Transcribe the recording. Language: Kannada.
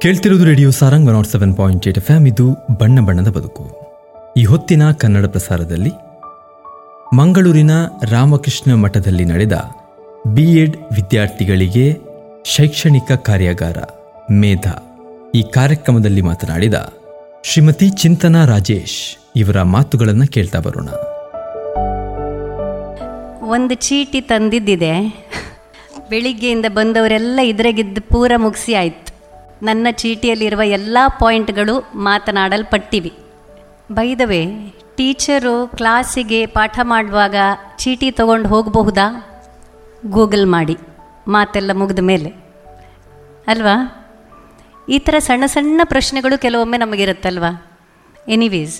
ಕೇಳ್ತಿರೋದು radio Sarang one nought seven point eight F M ಇದು ಬಣ್ಣ ಬಣ್ಣದ ಬದುಕು ಈ ಹೊತ್ತಿನ ಕನ್ನಡ ಪ್ರಸಾರದಲ್ಲಿ ಮಂಗಳೂರಿನ ರಾಮಕೃಷ್ಣ ಮಠದಲ್ಲಿ ನಡೆದ ಬಿ ಎಡ್ ವಿದ್ಯಾರ್ಥಿಗಳಿಗೆ ಶೈಕ್ಷಣಿಕ ಕಾರ್ಯಾಗಾರ ಮೇಧ ಈ ಕಾರ್ಯಕ್ರಮದಲ್ಲಿ ಮಾತನಾಡಿದ ಶ್ರೀಮತಿ ಚಿಂತನಾ ರಾಜೇಶ್ ಇವರ ಮಾತುಗಳನ್ನು ಕೇಳ್ತಾ ಬರೋಣ ಒಂದು ಚೀಟಿ ತಂದಿದ್ದಿದೆ ಬೆಳಿಗ್ಗೆಯಿಂದ ಬಂದವರೆಲ್ಲ ಇದ್ರಾಗಿದ್ದು ಪೂರ ಮುಗಿಸಿ ಆಯ್ತು ನನ್ನ ಚೀಟಿಯಲ್ಲಿರುವ ಎಲ್ಲ ಪಾಯಿಂಟ್ಗಳು ಮಾತನಾಡಲ್ಪಟ್ಟಿವೆ ಬೈದವೆ ಟೀಚರು ಕ್ಲಾಸಿಗೆ ಪಾಠ ಮಾಡುವಾಗ ಚೀಟಿ ತಗೊಂಡು ಹೋಗಬಹುದಾ ಗೂಗಲ್ ಮಾಡಿ ಮಾತೆಲ್ಲ ಮುಗಿದ ಮೇಲೆ ಅಲ್ವಾ ಈ ಥರ ಸಣ್ಣ ಸಣ್ಣ ಪ್ರಶ್ನೆಗಳು ಕೆಲವೊಮ್ಮೆ ನಮಗಿರುತ್ತಲ್ವಾ ಎನಿವೇಸ್